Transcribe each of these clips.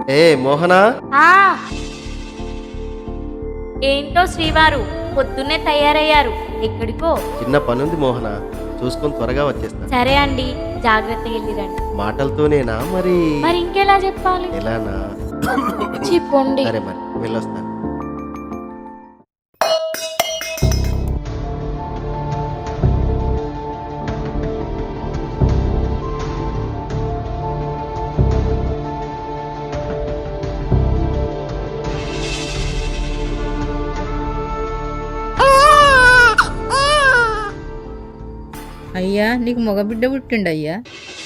ఏ మోహనా ఆ ఏంటో శ్రీవారు పొద్దున్నే తయారయ్యారు ఎక్కడికో చిన్న పనుంది మోహన చూసుకొని త్వరగా వచ్చేస్తా సరే అండి జాగ్రత్తగా వెళ్ళిరండి మాటలతోనేనా మరి మరి ఇంకెలా చెప్పాలి ఎలానా చెప్పండి సరే మరి వెళ్ళొస్తాను అయ్యా నీకు మగబిడ్డ పుట్టిండు అయ్యా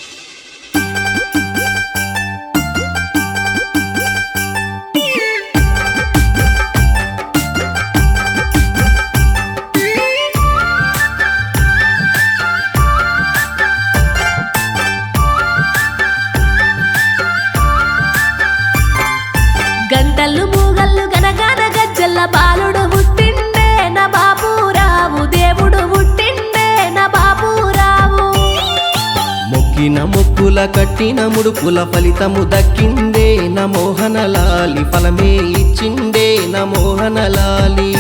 గంటలు మూగళ్ళు గనగాన గజ్జల్ల బాలుడు పుట్టిండే నా బాబురావు దేవుడు పుట్టిండే నా బాబురావు మొక్కిన మొక్కుల కట్టిన ముడుపుల ఫలితము దక్కిందే నా మోహన లాలి ఫలమే ఇచ్చిండే నా మోహన లాలి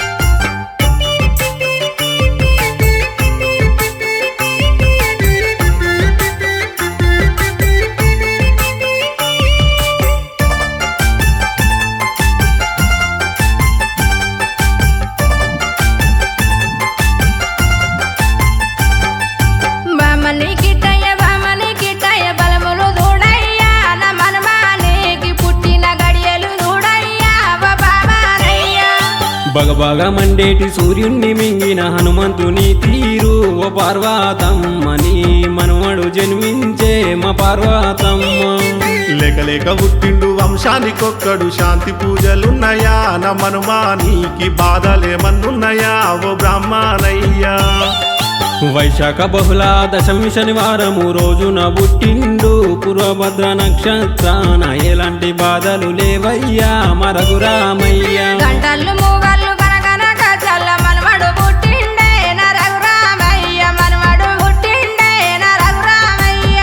బామని కిట్టయ్య బామని కిట్టయ్య బలములు చూడయ్యా నా మనమానికి పుట్టిన గడియలు చూడయ్యా బాబానయ్యా బగబగ మండేటి సూర్యుణ్ణి మింగిన హనుమంతుని తీరు ఓ పార్వతమ్మని మనవడు జన్మించే మా పార్వతమ్మ లేక లేక పుట్టిండు వంశానికొక్కడు శాంతి పూజలున్నాయా నా మనుమానికి బాధలేమన్నున్నాయా ఓ బ్రాహ్మణయ్యా వైశాఖ బహుళ దశమి శనివారము రోజున పుట్టిండు పూర్వభద్ర నక్షత్రాన ఎలాంటి బాధలు లేవయ్యా మా రఘురామయ్య గంటలు మూగళ్ళు గనగన గజ్జల్ల మనవడు పుట్టిండే నా రఘురామయ్య మనవడు పుట్టిండే నా రఘురామయ్య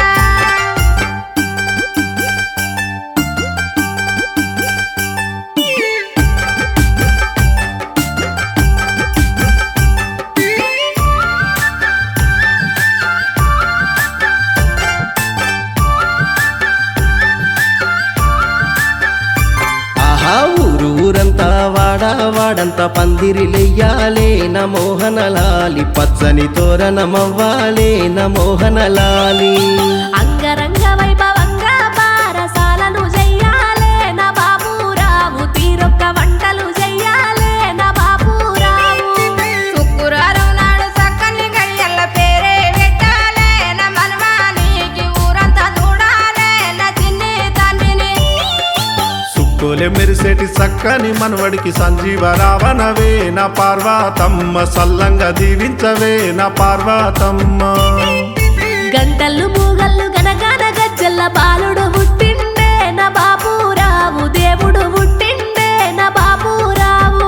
ఆహా ఊరు ఊరంతా వాడ వాడంతా పందిరిలెయ్యాలే నా మోహన లాలి పచ్చని తోరణమవ్వాలే నా మోహన లాలి అంగరంగ వైభవంగా బారసాలను చెయ్యాలే నా బాబురావు తీరొక్క వంటలు చెయ్యాలే నా బాబురావు శుక్రవారం నాడు చక్కని గడియల్ల పేరే పెట్టాలే నా మనవానికి ఊరంతా చూడాలే నా చిన్ని తండ్రిని సుక్కోలే మెరిసేటి చక్కని మనవడికి సంజీవ రావణవే నా పార్వతమ్మ సల్లంగా దీవించవే నా పార్వతమ్మ గంటలు మూగళ్ళు గనగాన గజ్జల్ల బాలుడు పుట్టిండే నా బాబురావు దేవుడు పుట్టిండే నా బాబురావు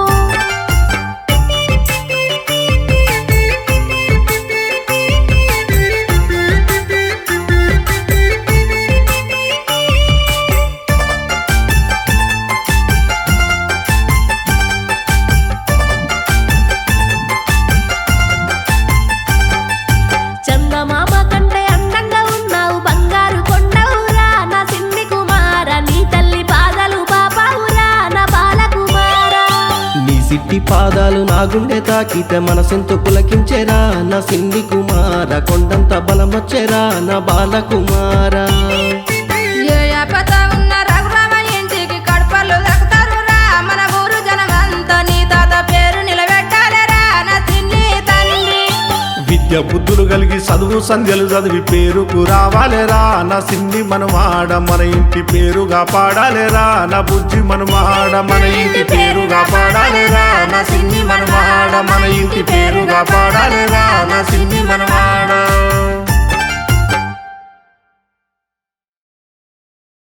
చందమామ కంటే అందంగా ఉన్నావు బంగారు కొండవురా నా సిన్ని కుమార నీ తల్లి పాదలు బాబావురా నా బాలకుమారా నీ సిట్టి పాదాలు నా గుండె తాకితే మనసెంతో పులకించెరా నా సిన్ని కుమార కొండంత బలమొచ్చెరా నా బాలకుమారా ఏ ఆపద ఉన్న రఘురామ ఇంటికి కడపలు దక్కుతారురా మన ఊరు జనమంతా నీ తాత పేరు నిలబెట్టాలిరా నా సిన్ని తండ్రి విద్య బుద్ధులు కలిగి చదువు సంధ్యలు చదివి పేరుకు రావాలేరా నా సిన్ని మనమాడ మన ఇంటి పేరుగా పాడాలేరా నా బుజ్జి మనమాడ మన ఇంటి పేరుగా పాడాలేరా నా సిన్ని మనమాడ మన ఇంటి పేరుగా పాడాలేరా నా సిన్ని మనమాడ